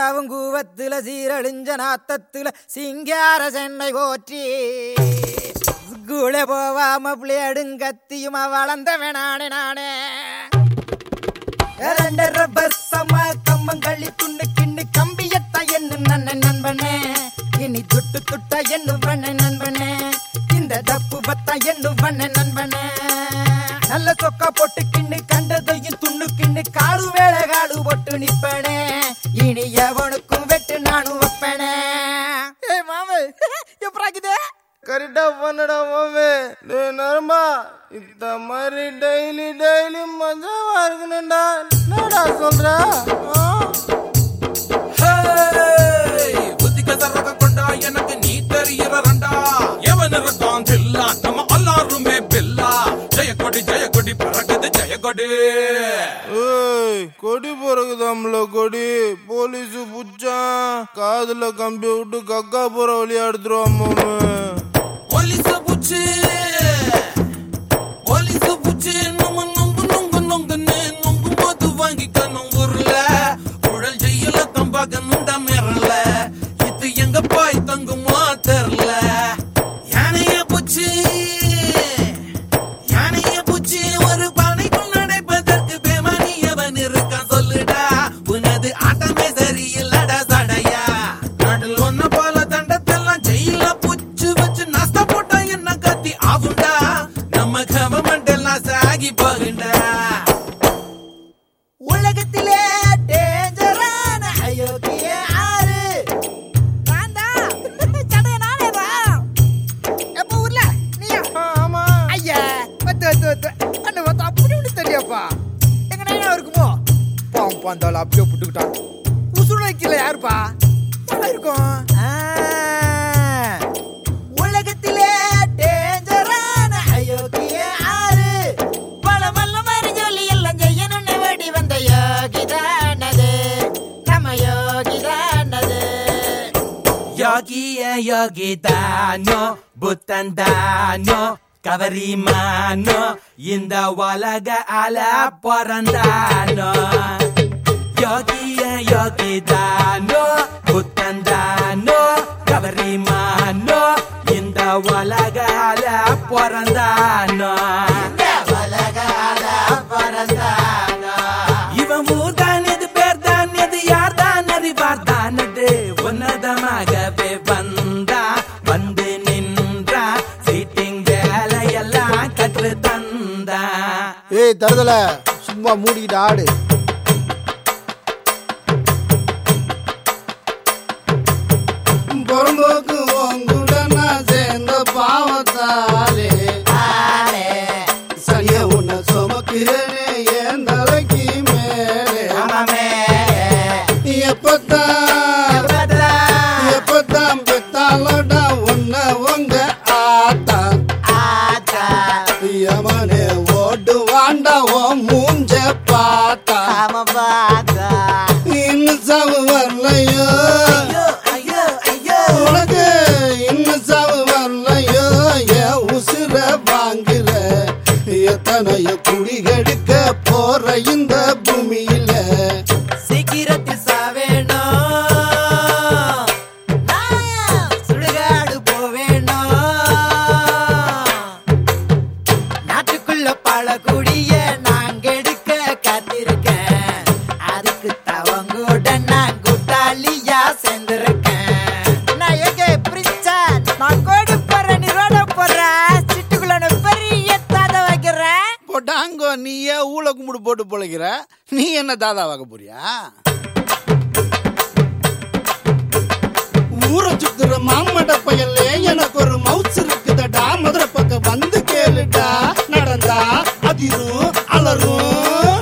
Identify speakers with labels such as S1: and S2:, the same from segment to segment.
S1: சீராவும் கூவத்துல சீரழிஞ்ச நாத்தத்துல சிங்கார சென்னை போற்றி கூட போவாம பிள்ளையடுங்கத்தியுமா வளர்ந்தவன் நானே நானே இரண்டரை பஸ்ஸமா கம்மங்களி துண்ணு கிண்ணு கம்பியத்தா என்ன நன்ன நண்பனே இனி துட்டு துட்டா என்னும் பண்ண நண்பனே இந்த தப்பு பத்தா என்னும் பண்ண நண்பனே நல்ல சொக்கா போட்டு கிண்ணு கண்டதையும் துண்ணு கிண்ணு காடு வேலை காடு போட்டு நிப்பனே இனி எவனுக்கும் வெட்டு நானும் வைப்பனே ஏய் மாமே எப்படாக்குதே
S2: கரெக்டா பண்ணடா மாமே டேய் நர்மா இந்த மாதிரி டெய்லி டெய்லி மஜாவா இருக்கணும்டா என்னடா சொல்ற ஆ?
S3: புத்திக தரக கொண்டா எனக்கு நீ தெரியறண்டா எவன் இருக்கான் தில்லா நம்ம எல்லாருமே பில்லா ஜெய கொடி ஜெய கொடி பறக்குது ஜெய கொடி
S2: ஏய் கொடி பிறகுதாம்ல கொடி போலீஸ் புச்சான் காதுல கம்பி விட்டு கக்கா போற வழியா எடுத்துருவான் மாமே
S3: போலீஸ் புச்சு போலீஸ் புச்சு நம்ம நொங்கு நொங்கு நொங்குன்னு நொங்கு போது வாங்கிக்கணும் ஊர்ல உடல் ஜெயில தம்பாக நுண்ட மிரல இது எங்க பாய் தங்குமா தெரியல யானைய புச்சு யானைய புச்சு ஒரு பானைக்குள் நடைப்பதற்கு பேமானி எவன் இருக்கான் சொல்லுடா உனது ஆட்டமே சரியில்லடா சடையா நாட்டில் ஒன்ன போல தண்டத்தெல்லாம் ஜெயில புச்சு வச்சு நஷ்ட போட்டா என்ன கத்தி ஆகுண்டா நம்ம கவர்மெண்ட் எல்லாம் சாகி போகுண்டா
S1: உலகத்திலே டேஞ்சரான அயோக்கிய ஆறு நான்தா சடைய நானேதா எப்ப ஊர்ல நீயா
S2: ஆமா
S1: ஐயா வத்து வத்து வத்து அண்ணன் வத்து அப்படி இப்படி தெரியாப்பா எங்க நாயா இருக்குமோ பாவம் பாந்தாள் அப்படியே புட்டுக்கிட்டான் உசுறு வைக்கல யாருப்பா யாரா இருக்கும் ஆ, உலகத்திலே டேஞ்சரான அயோக்கிய ஆறு பல வல்ல மாதிரி சொல்லி எல்லாம் செய்யணும்னு வேடி வந்த யோகிதானது நம்ம யோகிதானது
S3: யோகிய யோகி தானோ புத்தன் தானோ கவரிமானோ இந்த உலக அல பிறந்தானோ யோகிய யோகி தானோ புத்தன் தானோ கவரிமானோ இந்த உலக அல பிறந்தானோ இவன் ஊர்தானது பேர் தானது யார் தான் அறிவார் தானது உன்னதமாகவே வந்தா வந்து நின்றா சீட்டிங் வேலையெல்லாம் கற்று தந்தா
S4: ஏய் தருதல சும்மா மூடிக்கிட்டு ஆடு பொறம்போக்கு உங்கூட நான் சேர்ந்த பாவத்தாலே சரியா உன்னை சுமக்கிறேனே என் தலைக்கு மேலே எப்பத்தான் எப்பத்தான் பெத்தாலடா உன்னை உங்க ஆத்தா யமனே ஓடு வாண்டா ஓ மூஞ்ச பார்த்தா இன்னும் சாவு வரலையோ
S3: ஐயோ ஐயோ
S4: உனக்கு இன்னும் சாவு வரலையோ என் உசுர வாங்குற எத்தனைய குடிகெடுக்க போற இந்த பூமியில
S1: சீக்கிரத்தில் சாவேணும் நான் சுடுகாடு போவேணும் நாட்டுக்குள்ள பல குடிய நாங்க எடுக்க காத்திருக்கேன் அதுக்கு தவங்கூட நான் கூட்டாளியா சேர்ந்திருக்கேன் நான் எங்க பிரிச்சா நான் கோடி போறேன் நீ ரோட போற சிட்டுக்குள்ள நான் பெரிய தாத வைக்கிறேன்
S4: போட்டாங்கோ நீ ஏன் ஊழ கும்பிடு போட்டு பொழைக்கிற நீ என்ன தாதா வாக்க போறியா ஊரை சுத்துற மாமட பயலே எனக்கு ஒரு மவுஸ் இருக்குதடா மதுரை பக்கம் வந்து கேளுடா நடந்தா அதிரும் அலரும்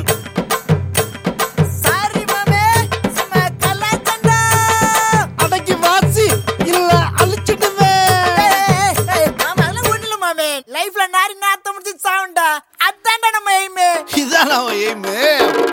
S1: சாரி மாமே சும்மா கலாச்சண்டா
S4: அடக்கி வாசி இல்ல அழிச்சிடுவேன்
S1: மாமா அதெல்லாம் ஒண்ணு இல்ல மாமே லைஃப்ல நாரி நாத்த முடிச்சு சாவுண்டா அதான்டா நம்ம எய்மே
S4: இதான் அவன் எய்மு